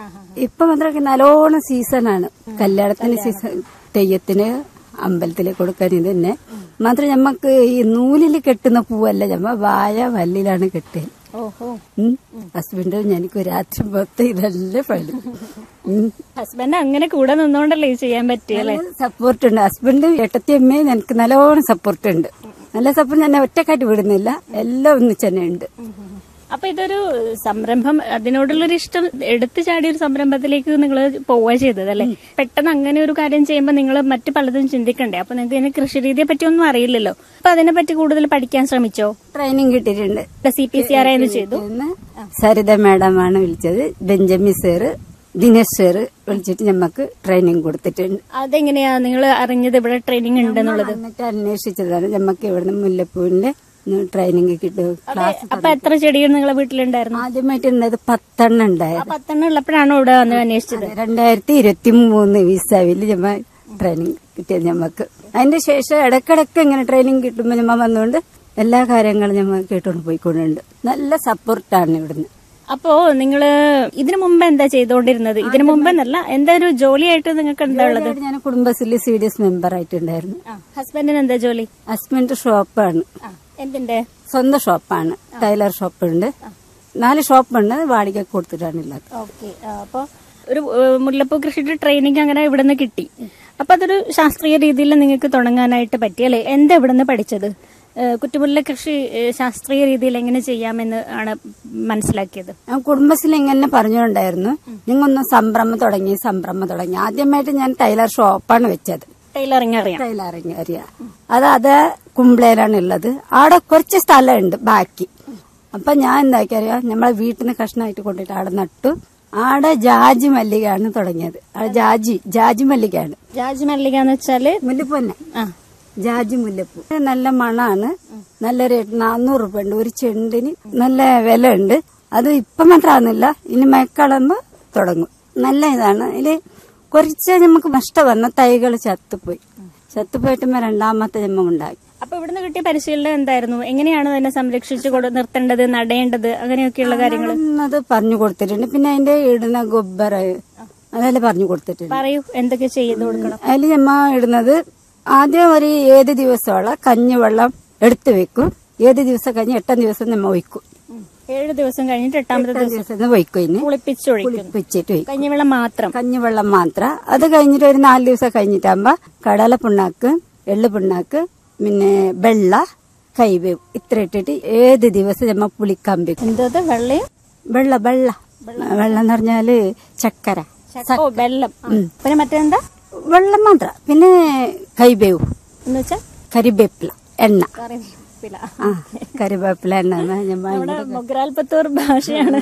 ഇപ്പൊ മാത്രമൊക്കെ നല്ലോണം സീസണാണ് കല്യാണത്തിന് സീസൺ തെയ്യത്തിന് അമ്പലത്തിൽ കൊടുക്കാൻ ഇത് തന്നെ മാത്രം ഞമ്മക്ക് ഈ നൂലിൽ കെട്ടുന്ന പൂവല്ല ഞമ്മ വായ വല്ലിലാണ് കെട്ടുക ഓഹോ ഉം. ഹസ്ബൻഡും എനിക്ക് രാത്രി മൊത്തം ഇതല്ലേ പണി ഉം. ഹസ്ബൻഡ് അങ്ങനെ കൂടെ നിന്നോണ്ടല്ലേ ഇത് ചെയ്യാൻ പറ്റിയല്ലേ സപ്പോർട്ട് ഉണ്ട് ഹസ്ബൻഡ് ഏട്ടത്തിയമ്മയും എനിക്ക് നല്ലോണം സപ്പോർട്ട് ഉണ്ട് നല്ല സപ്പോർട്ട് ഞാൻ ഒറ്റക്കായിട്ട് വിടുന്നില്ല എല്ലാം ഒന്നിച്ച് തന്നെ ഉണ്ട് അപ്പൊ ഇതൊരു സംരംഭം അതിനോടുള്ളൊരു ഇഷ്ടം എടുത്തു ചാടിയ ഒരു സംരംഭത്തിലേക്ക് നിങ്ങൾ പോവുക ചെയ്തത് അല്ലേ പെട്ടെന്ന് അങ്ങനെ ഒരു കാര്യം ചെയ്യുമ്പോൾ നിങ്ങൾ മറ്റു പലതും ചിന്തിക്കണ്ടേ അപ്പൊ നിങ്ങൾക്ക് ഇതിന് കൃഷി രീതിയെ പറ്റി ഒന്നും അറിയില്ലല്ലോ അപ്പൊ അതിനെ പറ്റി കൂടുതൽ പഠിക്കാൻ ശ്രമിച്ചോ ട്രെയിനിങ് കിട്ടിയിട്ടുണ്ട് സി പി സി ആർ എന്ന് ചെയ്തു ഇന്ന് സരിത മാഡമാണ് വിളിച്ചത് ബെഞ്ചമിൻ സാറ് ദിനേശ് സാറ് വിളിച്ചിട്ട് ഞമ്മക്ക് ട്രെയിനിങ് കൊടുത്തിട്ടുണ്ട് അതെങ്ങനെയാ നിങ്ങൾ അറിഞ്ഞത് ഇവിടെ ട്രെയിനിങ് ഉണ്ടെന്നുള്ളത് എന്നിട്ട് അന്വേഷിച്ചതാണ് ഞമ്മക്ക് ഇവിടുന്ന് മുല്ലപ്പൂവിന്റെ ട്രെയിനിങ് കിട്ടും ക്ലാസ് അപ്പൊ എത്ര ചെടികൾ നിങ്ങളെ വീട്ടിലുണ്ടായിരുന്നു ആദ്യമായിട്ട് ഉണ്ടായത് പത്തെണ്ണം ആ ഉണ്ടായത് പത്തെണ്ണം ഉള്ളപ്പോഴാണോ ഇവിടെ വന്ന് അന്വേഷിച്ചത് രണ്ടായിരത്തി ഇരുപത്തി മൂന്ന് വിസാവിൽ ഞമ്മ ട്രെയിനിങ് കിട്ടിയത് ഞമ്മക്ക് അതിന്റെ ശേഷം ഇടക്കിടക്ക് ഇങ്ങനെ ട്രെയിനിങ് കിട്ടുമ്പോൾ ഞമ്മ വന്നുകൊണ്ട് എല്ലാ കാര്യങ്ങളും ഞമ്മ കേട്ടുകൊണ്ട് പോയിക്കൊണ്ടുണ്ട് നല്ല സപ്പോർട്ടാണ് ഇവിടുന്ന് അപ്പോ നിങ്ങള് ഇതിനു മുമ്പ് എന്താ ചെയ്തോണ്ടിരുന്നത് ഇതിനു മുമ്പ് എന്നല്ല എന്താ ഒരു ജോലിയായിട്ട് നിങ്ങൾക്ക് എന്താ ഉള്ളത് ഞാൻ Kudumbashree C D S member ആയിട്ടുണ്ടായിരുന്നു ഹസ്ബൻഡിന് എന്താ ജോലി ഹസ്ബൻഡ് ഷോപ്പാണ് എന്തിന്റെ സ്വന്തം ഷോപ്പാണ് ടൈലർ ഷോപ്പുണ്ട് നാല് ഷോപ്പുണ്ട് വാടക കൊടുത്തിട്ടാണ് ഉള്ളത് ഓക്കെ അപ്പൊ ഒരു ഏഹ്, മുല്ലപ്പൂ കൃഷിയുടെ ട്രെയിനിങ് അങ്ങനെ ഇവിടുന്ന് കിട്ടി അപ്പൊ അതൊരു ശാസ്ത്രീയ രീതിയിൽ നിങ്ങൾക്ക് തുടങ്ങാനായിട്ട് പറ്റി അല്ലെ എന്താ ഇവിടുന്ന് പഠിച്ചത് ഏഹ്, കുറ്റുമുല്ല കൃഷി ഏഹ്, ശാസ്ത്രീയ രീതിയിൽ എങ്ങനെ ചെയ്യാമെന്ന് ആണ് മനസ്സിലാക്കിയത് ഞാൻ കുടുംബശ്രീ ഇങ്ങനെ പറഞ്ഞുകൊണ്ടായിരുന്നു നിങ്ങൊന്ന് സംരംഭം തുടങ്ങി സംരംഭം തുടങ്ങി ആദ്യമായിട്ട് ഞാൻ ടൈലർ ഷോപ്പാണ് വെച്ചത് ടൈലറിങ് അറിയാം ടൈലറിങ് അറിയാം അത് അത് കുംബ്ലയിലാണ് ഉള്ളത് അവിടെ കുറച്ച് സ്ഥലമുണ്ട് ബാക്കി അപ്പൊ ഞാൻ എന്താക്കി അറിയാം നമ്മളെ വീട്ടിൽ നിന്ന് കഷ്ണമായിട്ട് കൊണ്ടിട്ട് അവിടെ നട്ടു ആടെ ജാജി മല്ലികയാണ് തുടങ്ങിയത് അവിടെ ജാജി ജാജി മല്ലികയാണ് ജാജ് മല്ലിക എന്ന് വെച്ചാല് മുല്ലപ്പൂ തന്നെ ആ ജാജി മുല്ലപ്പൂ നല്ല മണാണ് നല്ല റേറ്റ് നാന്നൂറ് രൂപ ഉണ്ട് ഒരു ചെണ്ടിന് നല്ല വില ഉണ്ട് അത് ഇപ്പൊ മാത്രമാകുന്നില്ല ഇനി മഴക്കാളുമ്പോ തുടങ്ങും നല്ല ഇതാണ് ഇതില് കുറച്ച് നമുക്ക് നഷ്ടം വന്ന തൈകൾ ചത്തുപോയി ചത്തുപോയിട്ട് രണ്ടാമത്തെ ജന്മം ഉണ്ടാക്കി അപ്പൊ ഇവിടുന്ന് കിട്ടിയ പരിശീലനം എന്തായിരുന്നു എങ്ങനെയാണ് അതിനെ സംരക്ഷിച്ചു കൊണ്ട് നിർത്തേണ്ടത് നടേണ്ടത് അങ്ങനെയൊക്കെയുള്ള കാര്യങ്ങൾ അത് പറഞ്ഞു കൊടുത്തിട്ടുണ്ട് പിന്നെ അതിന്റെ ഇടുന്ന ഗൊബ്ബർ അതെല്ലാം പറഞ്ഞു കൊടുത്തിട്ടുണ്ട് പറയൂ എന്തൊക്കെ ചെയ്തു കൊടുക്കണം അതിൽ ഞമ്മ ഇടുന്നത് ആദ്യം ഒരു ഏത് ദിവസമുള്ള കഞ്ഞിവെള്ളം എടുത്തു വെക്കും ഏത് ദിവസം കഴിഞ്ഞ് എട്ടാം ദിവസം നമ്മ ഒഴിക്കും ഏഴ് ദിവസം കഴിഞ്ഞിട്ട് എട്ടാമത്തെ എട്ടാം ദിവസം ദിവസം ഒഴിക്കും ഇതിന് കുളിപ്പിച്ചൊഴിക്കുന്നു കുളിപ്പിച്ചിട്ട് ഒഴിക്കും കഞ്ഞിവെള്ളം മാത്രം കഞ്ഞിവെള്ളം മാത്രം അത് കഴിഞ്ഞിട്ട് ഒരു നാല് ദിവസം കഴിഞ്ഞിട്ടാകുമ്പോ കടല പിണ്ണാക്ക് എള്ളു പിണ്ണാക്ക് പിന്നെ വെള്ള കൈവേവ് ഇത്ര ഇട്ടിട്ട് ഏത് ദിവസം നമ്മ പുളിക്കാൻ വെക്കും എന്തത് വെള്ളയും വെള്ള വെള്ള വെള്ളം എന്ന് പറഞ്ഞാല് ചക്കര ഓ വെള്ളം ആ. പിന്നെ മറ്റെന്താ വെള്ളം മാത്രം പിന്നെ കൈവേവ് എന്ന് വെച്ചാ കരിവേപ്പില എണ്ണ കറിവേപ്പില ആ കരിവേപ്പില എണ്ണ എന്നാ ഞമ്മ നമ്മുടെ മൊഗ്രാൽപത്തൂർ ഭാഷയാണ്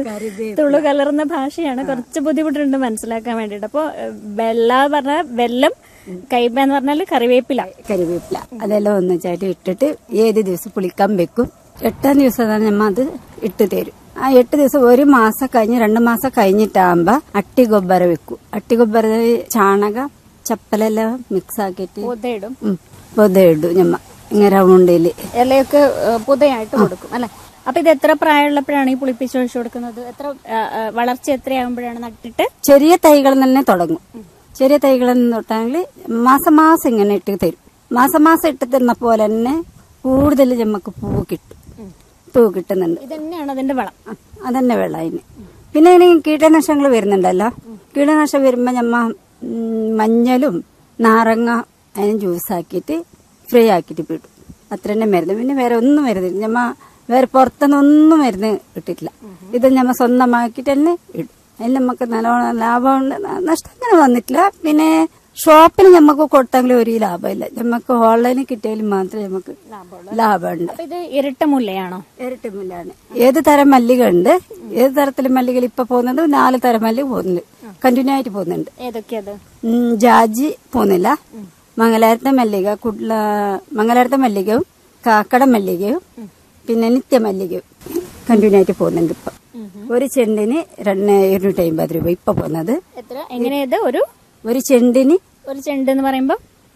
തുളു കലർന്ന ഭാഷയാണ് കുറച്ച് ബുദ്ധിമുട്ടുണ്ട് മനസ്സിലാക്കാൻ വേണ്ടിട്ട് അപ്പൊ ഏഹ്, വെള്ള പറഞ്ഞ വെള്ളം കൈബ എന്ന് പറഞ്ഞാല് കറിവേപ്പില കരിവേപ്പില അതെല്ലാം ഒന്നിച്ചായിട്ട് ഇട്ടിട്ട് ഏത് ദിവസം പുളിക്കാൻ വെക്കും എട്ടാം ദിവസം നമ്മ അത് ഇട്ട് തരും ആ എട്ട് ദിവസം ഒരു മാസം കഴിഞ്ഞ് രണ്ട് മാസം കഴിഞ്ഞിട്ടാകുമ്പോ അട്ടിഗൊಬ್ಬര വെക്കും അട്ടിഗൊಬ್ಬര ചാണകം ചപ്പലെല്ലാം മിക്സ് ആക്കിയിട്ട് പുതയിടും ഉം, പൊത ഇടും ഞമ്മ ഇങ്ങനെ റൗണ്ടില് ഇലയൊക്കെ ഏഹ്, പുതയായിട്ട് കൊടുക്കും അല്ലെ അപ്പൊ ഇത് എത്ര പ്രായമുള്ളപ്പോഴാണ് ഈ പുളിപ്പിച്ചൊഴിച്ചു കൊടുക്കുന്നത് എത്ര ഏഹ്, ഏഹ്, വളർച്ച എത്രയാകുമ്പോഴാണ് നട്ടിട്ട് ചെറിയ തൈകൾ തന്നെ തുടങ്ങും ചെറിയ തൈകൾ തൊട്ടാണെങ്കിൽ മാസം മാസം ഇങ്ങനെ ഇട്ട് തരും മാസം മാസം ഇട്ട് തരുന്ന പോലെ തന്നെ കൂടുതൽ ഞമ്മക്ക് പൂവ് കിട്ടും പൂവ് കിട്ടുന്നുണ്ട് ഇത് തന്നെയാണ് അതിന്റെ വളം ആ, അതന്നെ വെള്ളം അതിന് പിന്നെ ഇനി കീടനാശങ്ങൾ വരുന്നുണ്ടല്ലോ കീടനാശം വരുമ്പോ ഞമ്മ ഉം, മഞ്ഞളും നാരങ്ങ അതിന് ജ്യൂസാക്കിയിട്ട് ഫ്രൈ ആക്കിയിട്ട് വിടും അത്ര തന്നെ മരുന്ന് പിന്നെ വേറെ ഒന്നും മരുന്നില്ല ഞമ്മ വേറെ പുറത്തുനിന്ന് ഒന്നും മരുന്ന് ഇട്ടിട്ടില്ല ഇത് ഞമ്മ സ്വന്തമാക്കിയിട്ട് തന്നെ ഇടും അതിൽ നമുക്ക് നല്ലോണം ലാഭമുണ്ട് ന- നഷ്ടം അങ്ങനെ വന്നിട്ടില്ല പിന്നെ ഷോപ്പിൽ ഞമ്മക്ക് കൊടുത്തെങ്കിലും ഒരു ലാഭമില്ല ഞമ്മക്ക് ഓൺലൈനിൽ കിട്ടിയാലും മാത്രമേ നമുക്ക് ലാഭമുണ്ട് അപ്പൊ ഇത് ഇരട്ട മുല്ലയാണോ ഇരട്ടി മുല്ലാണ് ഏത് തരം മല്ലിക ഉണ്ട് ഏത് തരത്തിലും മല്ലികൾ ഇപ്പൊ പോകുന്നുണ്ട് നാല് തരം മല്ലിക പോകുന്നുണ്ട് കണ്ടിന്യൂ ആയിട്ട് പോകുന്നുണ്ട് ഏതൊക്കെയത് ഉം, ജാജി പോകുന്നില്ല മംഗലാരത്തെ മല്ലിക കുട്ല മംഗലാരത്തെ മല്ലികയും കാക്കട മല്ലികയും പിന്നെ നിത്യമല്ലികയും കണ്ടിന്യൂ ആയിട്ട് പോകുന്നുണ്ട് ഇപ്പൊ ഒരു ചെണ്ടിന് രണ്ട് ഇരുന്നൂറ്റി അമ്പത് രൂപ ഇപ്പൊ പോകുന്നത് എത്ര എങ്ങനെയത് ഒരു ഒരു ചെണ്ടിന് ഒരു ചെണ്ട് എന്ന് പറയുമ്പോ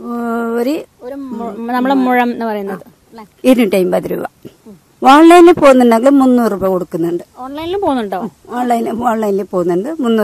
ഒരു ഒരു മു- നമ്മളെ മുഴം എന്ന് പറയുന്നത് അല്ലേ? ഇരുന്നൂറ്റി അമ്പത് രൂപ ഓൺലൈനിൽ പോകുന്നുണ്ടെങ്കിൽ മുന്നൂറ് രൂപ കൊടുക്കുന്നുണ്ട് ഓൺലൈനിൽ പോകുന്നുണ്ടോ ഓൺലൈനിൽ ഓൺലൈനിൽ പോകുന്നുണ്ട് മുന്നൂറ്